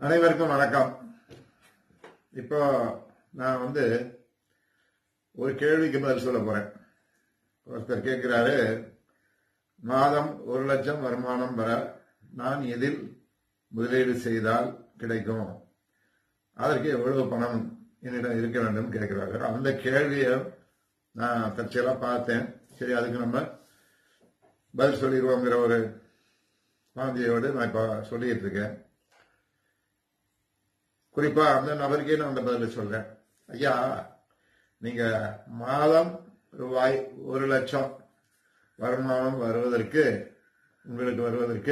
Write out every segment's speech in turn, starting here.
அனைவருக்கும் வணக்கம் இப்போ நான் வந்து ஒரு கேள்விக்கு பதில் சொல்ல போறேன் ஒருத்தர் கேட்கிறாரு மாதம் ஒரு லட்சம் வருமானம் வர நான் எதில் முதலீடு செய்தால் கிடைக்கும் அதற்கு எவ்வளவு பணம் என்னிடம் இருக்க வேண்டும் கேட்கிறாரு அந்த கேள்வியை நான் தற்செயலா பார்த்தேன் சரி அதுக்கு நம்ம பதில் சொல்லிடுவோங்கிற ஒரு பாந்தியோடு நான் இப்போ சொல்லிட்டு இருக்கேன் குறிப்பா அந்த நபருக்கே நான் அந்த பதில சொல்றேன் ஐயா நீங்க மாதம் ரூபாய் ஒரு லட்சம் வருமானம் வருவதற்கு உங்களுக்கு வருவதற்கு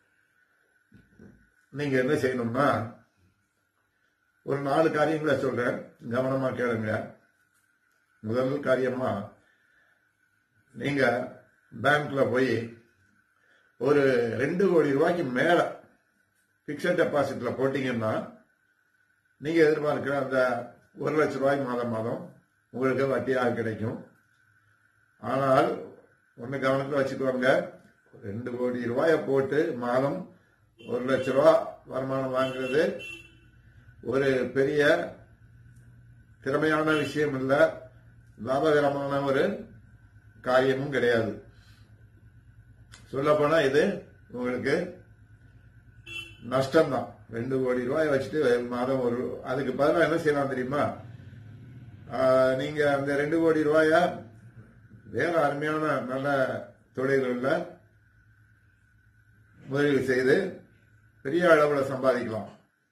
நீங்க என்ன செய்யணும்னா ஒரு நாலு காரியங்களை சொல்றேன் கவனமா கேளுங்க முதல் காரியமா நீங்க பேங்க்ல போய் ஒரு ரெண்டு கோடி ரூபாய்க்கு மேல பிக்சட் டெபாசிட்ல போட்டீங்கன்னா நீங்க எதிர்பார்க்கிற அந்த ஒரு லட்சம் ரூபாய் மாதம் மாதம் உங்களுக்கு வட்டியாக கிடைக்கும் ஆனால் ஒண்ணு கவனத்தில் வச்சுக்கோங்க ரெண்டு கோடி ரூபாய போட்டு மாதம் ஒரு லட்ச ரூபா வருமானம் வாங்குறது ஒரு பெரிய திறமையான விஷயம் இல்ல லாபகரமான ஒரு காரியமும் கிடையாது சொல்ல போனா இது உங்களுக்கு நஷ்டம்தான் ரெண்டு கோடி ரூபாய் வச்சுட்டு மாதம் ஒரு அதுக்கு பதிலாக என்ன செய்யலாம் தெரியுமா ஆஹ், நீங்க அந்த ரெண்டு கோடி ரூபாய வேற அருமையான நல்ல தொழில்களில் முதலீடு செய்து பெரிய அளவுல சம்பாதிக்கலாம்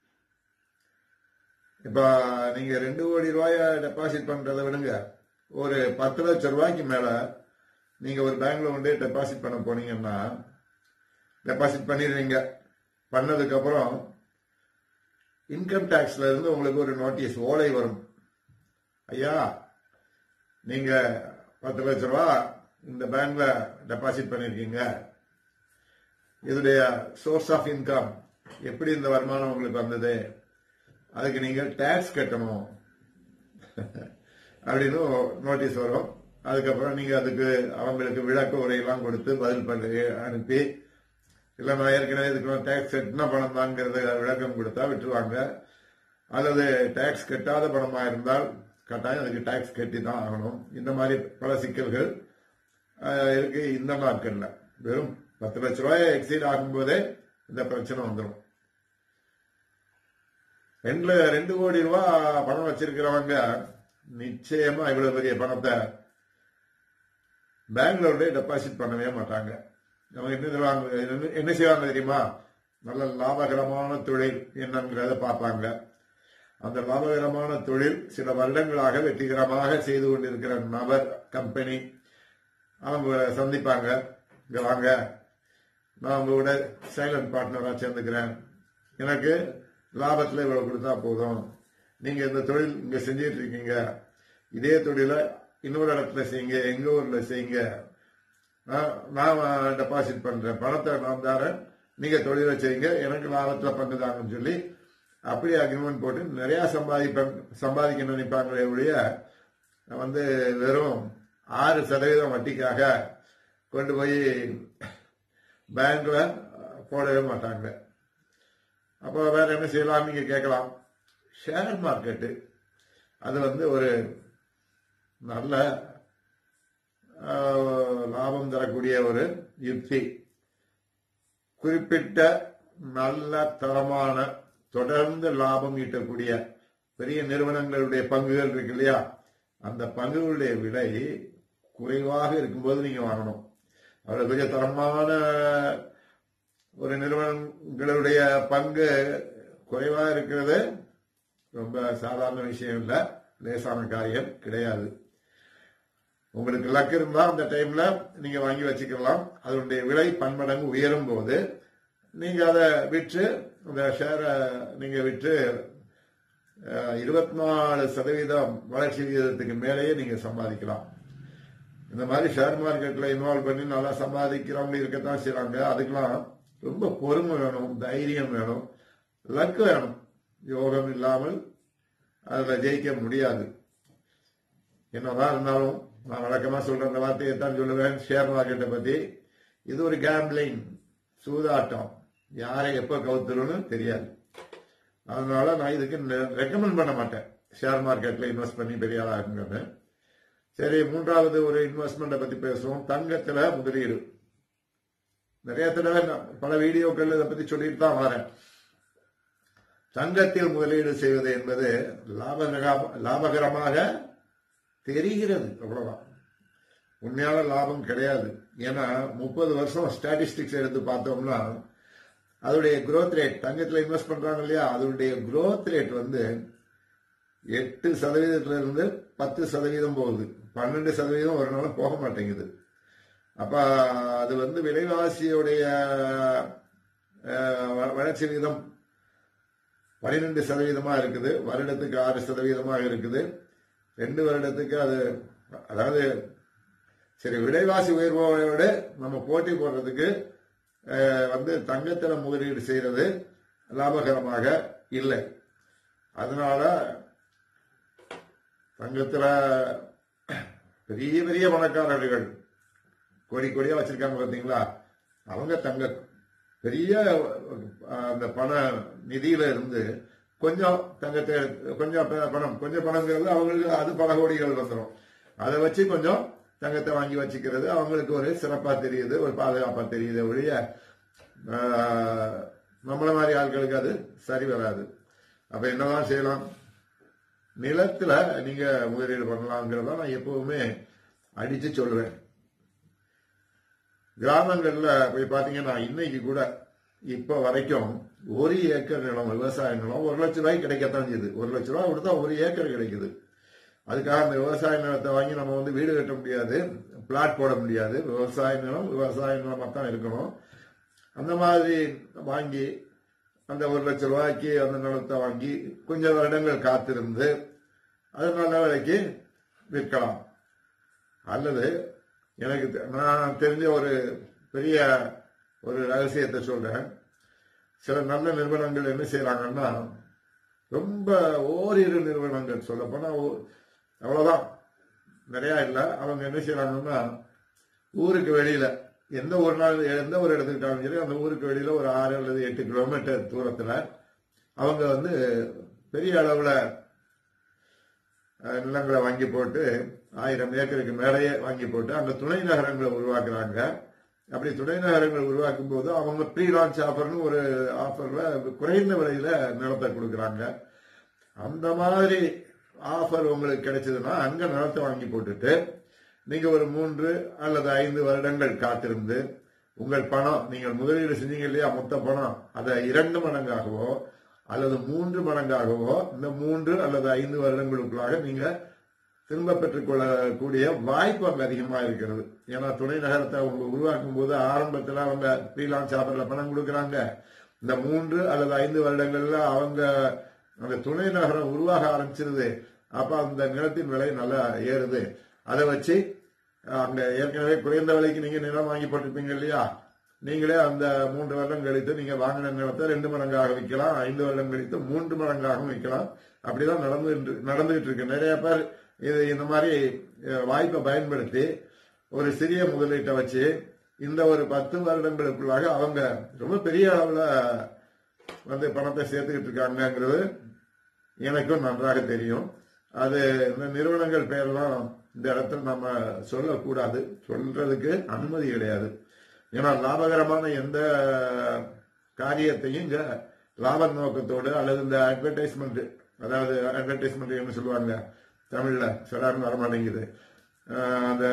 இப்ப நீங்க ரெண்டு கோடி ரூபாய டெபாசிட் பண்றதை விடுங்க ஒரு பத்து லட்சம் ரூபாய்க்கு மேல நீங்க ஒரு பேங்க்ல கொண்டு டெபாசிட் பண்ண போனீங்கன்னா டெபாசிட் பண்ணிடுவீங்க பண்ணதுக்கு அப்புறம் இன்கம் டாக்ஸ்ல இருந்து உங்களுக்கு ஒரு நோட்டீஸ் ஓலை வரும் ஐயா நீங்க பத்து லட்ச ரூபா இந்த பேங்க்ல டெபாசிட் பண்ணிருக்கீங்க இதோடைய சோர்ஸ் ஆஃப் இன்கம் எப்படி இந்த வருமானம் உங்களுக்கு வந்தது அதுக்கு நீங்க டாக்ஸ் கட்டணும் அப்படின்னு நோட்டீஸ் வரும் அதுக்கப்புறம் நீங்க அதுக்கு அவங்களுக்கு விளக்க உரையெல்லாம் கொடுத்து பதில் பண்ணி அனுப்பி இல்ல நான் ஏற்கனவே இதுக்கு டேக்ஸ் கட்டின பணம் தான்ங்கிறத விளக்கம் கொடுத்தா விட்டுருவாங்க அல்லது டேக்ஸ் கட்டாத பணமா இருந்தால் கட்டாயம் அதுக்கு டேக்ஸ் கட்டி தான் ஆகணும் இந்த மாதிரி பல சிக்கல்கள் ஆஹ், இருக்கு இந்த நாட்கள்ல வெறும் பத்து லட்ச ரூபாய் எக்ஸீட் ஆகும்போதே இந்த பிரச்சனை வந்துடும் ரெண்டு ரெண்டு கோடி ரூபாய் பணம் வச்சிருக்கிறவங்க நிச்சயமா இவ்வளவு பெரிய பணத்தை பேங்க்ல கொண்டு டெபாசிட் பண்ணவே மாட்டாங்க அவங்க என்ன செய்வாங்க என்ன- என்ன செய்வாங்க தெரியுமா நல்ல லாபகரமான தொழில் என்னங்கிறத பார்ப்பாங்க அந்த லாபகரமான தொழில் சில வருடங்களாக வெற்றிகரமாக செய்து கொண்டிருக்கிற நபர் கம்பெனி அவங்க சந்திப்பாங்க இங்க வாங்க நான் உங்களோட சைலண்ட் பார்ட்னரா சேர்ந்துக்கிறேன் எனக்கு லாபத்துல இவ்வளவு கொடுத்தா போதும் நீங்க இந்த தொழில் இங்க செஞ்சிட்டு இருக்கீங்க இதே தொழிலை இன்னொரு இடத்துல செய்யுங்க எங்க ஊர்ல செய்யுங்க நான் நான் டெபாசிட் பண்றேன் பணத்தை நான் தரேன் நீங்க தொழிலை செய்யுங்க எனக்கு லாபத்துல பங்குதாங்கன்னு சொல்லி அப்படி அக்ரிமெண்ட் போட்டு நிறைய சம்பாதிப்பேன் சம்பாதிக்க நினைப்பாங்களே ஒழிய வந்து வெறும் ஆறு சதவீதம் வட்டிக்காக கொண்டு போய் பேங்க்ல போடவே மாட்டாங்க அப்போ வேற என்ன செய்யலாம் நீங்க கேட்கலாம் ஷேர் மார்க்கெட்டு அது வந்து ஒரு நல்ல ஆஹ், லாபம் தரக்கூடிய ஒரு யுக்தி குறிப்பிட்ட நல்ல தரமான தொடர்ந்து லாபம் ஈட்டக்கூடிய பெரிய நிறுவனங்களுடைய பங்குகள் இருக்கு இல்லையா அந்த பங்குகளுடைய விலை குறைவாக இருக்கும்போது நீங்க வாங்கணும் அவ்வளவு பெரிய தரமான ஒரு நிறுவனங்களுடைய பங்கு குறைவா இருக்கிறது ரொம்ப சாதாரண விஷயம் இல்ல லேசான காரியம் கிடையாது உங்களுக்கு லக் இருந்தா அந்த டைம்ல நீங்க வாங்கி வச்சுக்கலாம் அதனுடைய விலை பன்மடங்கு உயரும் போது நீங்க அதை விற்று அந்த ஷேரை நீங்க விற்று இருபத்தி நாலு சதவீதம் வளர்ச்சி விகிதத்துக்கு மேலேயே நீங்க சம்பாதிக்கலாம் இந்த மாதிரி ஷேர் மார்க்கெட்ல இன்வால்வ் பண்ணி நல்லா சம்பாதிக்கிறவங்க இருக்கத்தான் செய்றாங்க அதுக்கெல்லாம் ரொம்ப பொறுமை வேணும் தைரியம் வேணும் லக் வேணும் யோகம் இல்லாமல் அதுல ஜெயிக்க முடியாது என்னதான் இருந்தாலும் நான் வழக்கமா சொல்ற அந்த வார்த்தையை தான் சொல்லுவேன் ஷேர் மார்க்கெட்டை பத்தி இது ஒரு கேம்பிளிங் சூதாட்டம் யாரை எப்ப கவுத்துருன்னு தெரியாது அதனால நான் இதுக்கு ரெக்கமெண்ட் பண்ண மாட்டேன் ஷேர் மார்க்கெட்ல இன்வெஸ்ட் பண்ணி பெரிய ஆளாகுங்கன்னு சரி மூன்றாவது ஒரு இன்வெஸ்ட்மெண்ட்டை பத்தி பேசுவோம் தங்கத்துல முதலீடு நிறைய தடவை நான் பல வீடியோக்கள் இதை பத்தி சொல்லிட்டு தான் வரேன் தங்கத்தில் முதலீடு செய்வது என்பது லாபகர- லாபகரமாக தெரிகிறது அவ்வளவுதான் உண்மையான லாபம் கிடையாது ஏன்னா முப்பது வருஷம் ஸ்டாட்டிஸ்டிக்ஸ் எடுத்து பார்த்தோம்னா அதோடைய growth ரேட் தங்கத்தில் இன்வெஸ்ட் பண்றாங்க இல்லையா அதோடைய growth ரேட் வந்து எட்டு சதவீதத்துல இருந்து பத்து சதவீதம் போகுது பன்னெண்டு சதவீதம் ஒரு நாளும் போக மாட்டேங்குது அப்ப அது வந்து விலைவாசியுடைய அஹ், வ- வளர்ச்சி விகிதம் பன்னிரெண்டு சதவீதமா இருக்குது வருடத்துக்கு ஆறு சதவீதமாக இருக்குது ரெண்டு வருடத்துக்கு அது அதாவது சரி விலைவாசி உயர்வோட நம்ம போட்டி போடுறதுக்கு அஹ், வந்து தங்கத்துல முதலீடு செய்யறது லாபகரமாக இல்லை அதனால தங்கத்துல பெரிய பெரிய பணக்காரர்கள் கோடி கோடியா வச்சிருக்காங்க பாத்தீங்களா அவங்க தங்க பெரிய அஹ், அந்த பண நிதியில இருந்து கொஞ்சம் தங்கத்தை எடுத்து- கொஞ்சம் ப- பணம் கொஞ்சம் பணங்கிறது அவங்களுக்கு அது பல கோடிகள் வந்துடும் அதை வச்சு கொஞ்சம் தங்கத்தை வாங்கி வச்சுக்கிறது அவங்களுக்கு ஒரு சிறப்பா தெரியுது ஒரு பாதுகாப்பா தெரியுது ஒழிய ஆஹ், நம்மள மாதிரி ஆட்களுக்கு அது சரி வராது அப்ப என்னதான் செய்யலாம் நிலத்துல நீங்க முதலீடு பண்ணலாங்கிறத நான் எப்பவுமே அடிச்சு சொல்லுவேன் கிராமங்கள்ல போய் பாத்தீங்கன்னா இன்னைக்கு கூட இப்ப வரைக்கும் ஒரு ஏக்கர் நிலம் விவசாய நிலம் ஒரு லட்ச ரூபாய்க்கு கிடைக்கத்தான் செய்யுது ஒரு லட்ச ரூபாய் கொடுத்தா ஒரு ஏக்கர் கிடைக்குது அதுக்காக அந்த விவசாய நிலத்தை வாங்கி நம்ம வந்து வீடு கட்ட முடியாது பிளாட் போட முடியாது விவசாய நிலம் விவசாய நிலமா தான் இருக்கணும் அந்த மாதிரி வாங்கி அந்த ஒரு லட்ச ரூபாய்க்கு அந்த நிலத்தை வாங்கி கொஞ்சம் வருடங்கள் காத்திருந்து அது நல்ல விலைக்கு விற்கலாம் அல்லது எனக்கு தெ- நான் தெரிஞ்ச ஒரு பெரிய ஒரு ரகசியத்தை சொல்றேன் சில நல்ல நிறுவனங்கள் என்ன செய்யறாங்கன்னா ரொம்ப ஓரிரு நிறுவனங்கள் சொல்ல போனா அவ்வளவுதான் நிறைய இல்ல அவங்க என்ன செய்யறாங்கன்னா ஊருக்கு வெளியில எந்த ஒரு நாள் எந்த ஒரு இடத்துக்கிட்டாலும் சரி அந்த ஊருக்கு வெளியில ஒரு ஆறு அல்லது எட்டு கிலோமீட்டர் தூரத்துல அவங்க வந்து பெரிய அளவுல அஹ், நிலங்களை வாங்கி போட்டு ஆயிரம் ஏக்கருக்கு மேலேயே வாங்கி போட்டு அந்த துணை நகரங்களை உருவாக்குறாங்க அப்படி துணை நகரங்கள் உருவாக்கும் போது அவங்க ப்ரீ லான்ச் ஆஃபர்னு ஒரு ஆஃபர்ல குறைந்த விலையில நிலத்தை கொடுக்குறாங்க அந்த மாதிரி ஆஃபர் உங்களுக்கு கிடைச்சதுன்னா அங்க நிலத்தை வாங்கி போட்டுட்டு நீங்க ஒரு மூன்று அல்லது ஐந்து வருடங்கள் காத்திருந்து உங்கள் பணம் நீங்கள் முதலீடு செஞ்சீங்க இல்லையா மொத்த பணம் அதை இரண்டு மடங்காகவோ அல்லது மூன்று மடங்காகவோ இந்த மூன்று அல்லது ஐந்து வருடங்களுக்குள்ளாக நீங்க திரும்ப பெற்றுக்கொள்ளக்கூடிய வாய்ப்பு அங்க அதிகமா இருக்கிறது ஏன்னா துணை நகரத்தை அவங்க உருவாக்கும் போது ஆரம்பத்துல அவங்க ஃப்ரீலான்ஸ் ஆஃபர்ல பணம் கொடுக்கறாங்க இந்த மூன்று அல்லது ஐந்து வருடங்கள்ல அவங்க அந்த துணை நகரம் உருவாக ஆரம்பிச்சிருது அப்ப அந்த நிலத்தின் விலை நல்லா ஏறுது அதை வச்சு அங்க ஏற்கனவே குறைந்த விலைக்கு நீங்க நிலம் வாங்கி போட்டிருப்பீங்க இல்லையா நீங்களே அந்த மூன்று வருடம் கழித்து நீங்க வாங்கின நிலத்தை ரெண்டு மடங்காக விற்கலாம் ஐந்து வருடம் கழித்து மூன்று மடங்காகவும் விற்கலாம் அப்படிதான் நடந்து நடந்துகிட்டு இருக்கு நிறைய பேர் இது இந்த மாதிரி அஹ், வாய்ப்பை பயன்படுத்தி ஒரு சிறிய முதலீட்டை வச்சு இந்த ஒரு பத்து வருடங்களுக்குள்ளாக அவங்க ரொம்ப பெரிய அளவுல வந்து பணத்தை சேர்த்துக்கிட்டு இருக்காங்கங்கிறது எனக்கும் நன்றாக தெரியும் அது இந்த நிறுவனங்கள் பெயர்லாம் இந்த இடத்துல நம்ம சொல்லக்கூடாது சொல்றதுக்கு அனுமதி கிடையாது ஏன்னா லாபகரமான எந்த காரியத்தையும் இங்க லாப நோக்கத்தோடு அல்லது இந்த அட்வர்டைஸ்மெண்ட் அதாவது அட்வர்டைஸ்மெண்ட் என்ன சொல்லுவாங்க தமிழ்ல சொல்லாருன்னு வர மாட்டேங்குது அஹ் அந்த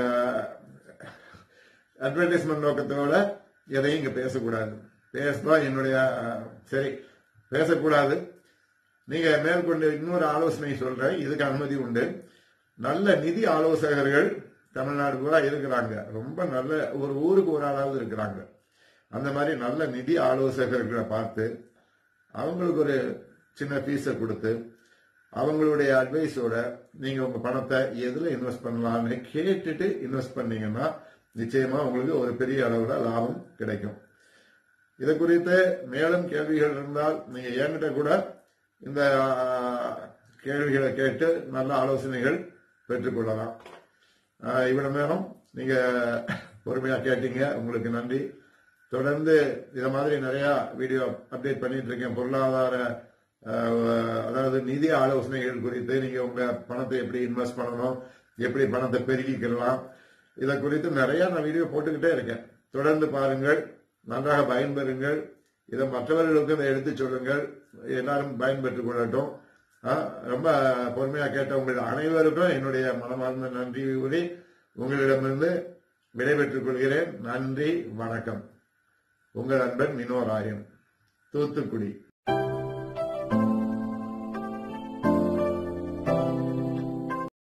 அட்வர்டைஸ்மெண்ட் நோக்கத்தோட எதையும் இங்க பேசக்கூடாது பேசினா என்னுடைய அஹ், சரி பேசக்கூடாது நீங்க மேற்கொண்டு இன்னொரு ஆலோசனை சொல்றேன் இதுக்கு அனுமதி உண்டு நல்ல நிதி ஆலோசகர்கள் தமிழ்நாடு பூரா இருக்கிறாங்க ரொம்ப நல்ல ஒரு ஊருக்கு ஒரு ஆளாவது இருக்கிறாங்க அந்த மாதிரி நல்ல நிதி ஆலோசகர்களை பார்த்து அவங்களுக்கு ஒரு சின்ன ஃபீஸை கொடுத்து அவங்களுடைய அட்வைஸோட நீங்க உங்க பணத்தை எதுல இன்வெஸ்ட் பண்ணலாம்னு கேட்டுட்டு இன்வெஸ்ட் பண்ணீங்கன்னா நிச்சயமா உங்களுக்கு ஒரு பெரிய அளவுல லாபம் கிடைக்கும் இது குறித்து மேலும் கேள்விகள் இருந்தால் நீங்க என்கிட்ட கூட இந்த ஆஹ், கேள்விகளை கேட்டு நல்ல ஆலோசனைகள் பெற்றுக்கொள்ளலாம் ஆஹ், இவ்வளவு நேரம் நீங்க பொறுமையா கேட்டீங்க உங்களுக்கு நன்றி தொடர்ந்து இத மாதிரி நிறைய வீடியோ அப்டேட் பண்ணிட்டு இருக்கேன் பொருளாதார அஹ், அதாவது நிதி ஆலோசனைகள் குறித்து நீங்க உங்க பணத்தை எப்படி இன்வெஸ்ட் பண்ணணும் எப்படி பணத்தை பெருக்கிக்கலாம் இதை குறித்து நிறைய நான் வீடியோ போட்டுக்கிட்டே இருக்கேன் தொடர்ந்து பாருங்கள் நன்றாக பயன்பெறுங்கள் இதை மற்றவர்களுக்கும் இதை எடுத்து சொல்லுங்கள் எல்லாரும் பயன்பெற்றுக் கொள்ளட்டும் ஆ, ரொம்ப பொறுமையா கேட்ட உங்கள் அனைவருக்கும் என்னுடைய மனமார்ந்த நன்றி கூறி உங்களிடமிருந்து விடைபெற்றுக் கொள்கிறேன் நன்றி வணக்கம் உங்கள் அன்பன் வினோராயன் தூத்துக்குடி